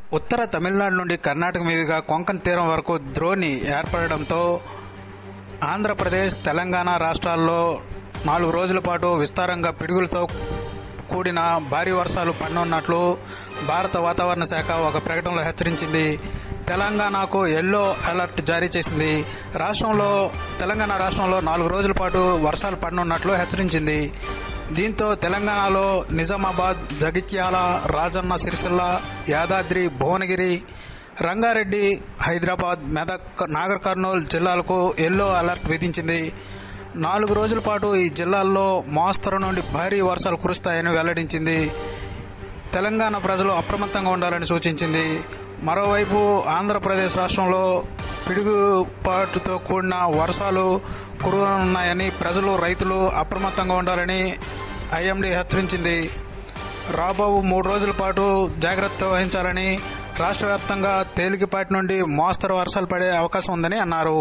ఉత్తర తమిళనాడు నుండి కర్ణాటక మీదుగా కొంకణ్ తీరం వరకు ద్రోణి ఏర్పడడంతో ఆంధ్రప్రదేశ్ తెలంగాణ రాష్ట్రాల్లో నాలుగు రోజుల పాటు విస్తారంగా పిడుగులతో కూడిన భారీ వర్షాలు పడనున్నట్లు భారత వాతావరణ శాఖ ఒక ప్రకటనలో హెచ్చరించింది తెలంగాణకు ఎల్లో అలర్ట్ జారీ చేసింది రాష్ట్రంలో తెలంగాణ రాష్ట్రంలో నాలుగు రోజుల పాటు వర్షాలు పడనున్నట్లు హెచ్చరించింది దీంతో తెలంగాణలో నిజామాబాద్ జగిత్యాల రాజన్న సిరిసిల్ల యాదాద్రి భువనగిరి రంగారెడ్డి హైదరాబాద్ మెదక్ నాగర్ కర్నూలు జిల్లాలకు ఎల్లో అలర్ట్ విధించింది నాలుగు రోజుల పాటు ఈ జిల్లాల్లో మోస్తరు నుండి భారీ వర్షాలు కురుస్తాయని వెల్లడించింది తెలంగాణ ప్రజలు అప్రమత్తంగా ఉండాలని సూచించింది మరోవైపు ఆంధ్రప్రదేశ్ రాష్ట్రంలో పిడుగుపాటుతో కూడిన వర్షాలు కురవనున్నాయని ప్రజలు రైతులు అప్రమత్తంగా ఉండాలని ఐఎండీ హెచ్చరించింది రాబో మూడు రోజుల పాటు జాగ్రత్త వహించాలని రాష్ట్ర వ్యాప్తంగా తేలికపాటి నుండి మోస్తరు వర్షాలు పడే అవకాశం ఉందని అన్నారు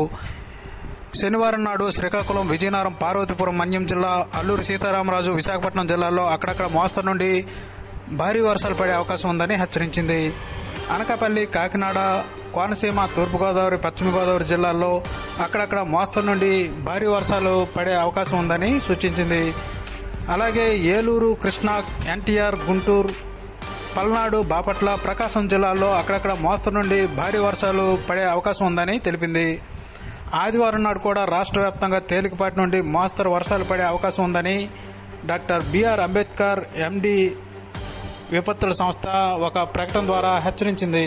శనివారం నాడు శ్రీకాకుళం విజయనగరం పార్వతీపురం మన్యం జిల్లా అల్లూరి సీతారామరాజు విశాఖపట్నం జిల్లాల్లో అక్కడక్కడ మోస్తరు నుండి భారీ వర్షాలు పడే అవకాశం ఉందని హెచ్చరించింది అనకాపల్లి కాకినాడ కోనసీమ తూర్పుగోదావరి పశ్చిమ గోదావరి జిల్లాల్లో అక్కడక్కడ మోస్తరు నుండి భారీ వర్షాలు పడే అవకాశం ఉందని సూచించింది అలాగే ఏలూరు కృష్ణా ఎన్టీఆర్ గుంటూరు పల్నాడు బాపట్ల ప్రకాశం జిల్లాల్లో అక్కడక్కడ మోస్తరు నుండి భారీ వర్షాలు పడే అవకాశం ఉందని తెలిపింది ఆదివారం నాడు కూడా రాష్ట్ర వ్యాప్తంగా తేలికపాటి నుండి మోస్తరు వర్షాలు పడే అవకాశం ఉందని డాక్టర్ బిఆర్ అంబేద్కర్ ఎండి విపత్తుల సంస్థ ఒక ప్రకటన ద్వారా హెచ్చరించింది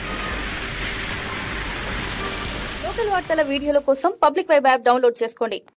లోకల్ వార్తల వీడియోల కోసం పబ్లిక్ వెబ్ యాప్ డౌన్లోడ్ చేసుకోండి